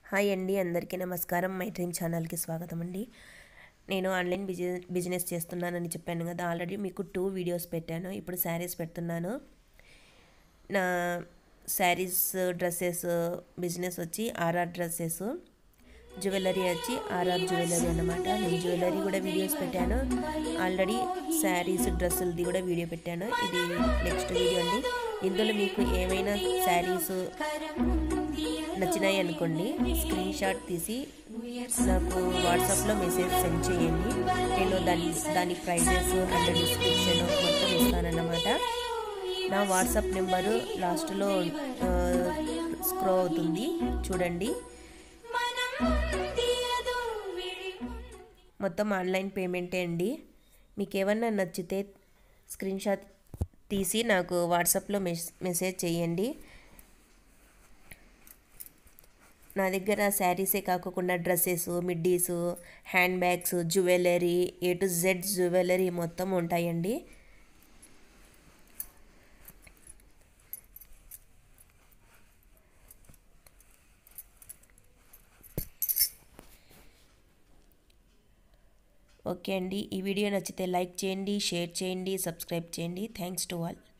hi అండి అందరికీ నమస్కారం మై డ్రీమ్ ఛానల్కి స్వాగతం అండి నేను ఆన్లైన్ బిజినెస్ బిజినెస్ చేస్తున్నానని చెప్పాను కదా ఆల్రెడీ మీకు టూ వీడియోస్ పెట్టాను ఇప్పుడు శారీస్ పెడుతున్నాను నా శారీస్ డ్రెస్సెస్ బిజినెస్ వచ్చి ఆర్ఆర్ డ్రెస్సెస్ జ్యువెలరీ వచ్చి ఆర్ఆర్ జ్యువెలరీ అనమాట నేను జ్యువెలరీ కూడా వీడియోస్ పెట్టాను ఆల్రెడీ శారీస్ డ్రెస్సులది కూడా వీడియో పెట్టాను ఇది నెక్స్ట్ వీడియో అండి ఇందులో మీకు ఏమైనా శారీస్ నచ్చినాయి అనుకోండి స్క్రీన్ షాట్ తీసి నాకు వాట్సాప్లో మెసేజ్ సెండ్ చేయండి నేను దాని దాని ప్రైజెస్ అండ్ డిస్క్రిప్షన్ మొత్తం ఇస్తానన్నమాట నా వాట్సాప్ నెంబరు లాస్ట్లో స్క్రో అవుతుంది చూడండి మొత్తం ఆన్లైన్ పేమెంటే అండి మీకు ఏమన్నా నచ్చితే స్క్రీన్ షాట్ తీసి నాకు వాట్సాప్లో మెసేజ్ చేయండి నా దగ్గర శారీసే కాకుండా dresses middies hand bags jewellery A to Z jewellery మొత్తం ఉంటాయండి ఓకే అండి ఈ వీడియో నచ్చితే లైక్ చేయండి షేర్ చేయండి సబ్స్క్రైబ్ చేయండి థ్యాంక్స్ టు ఆల్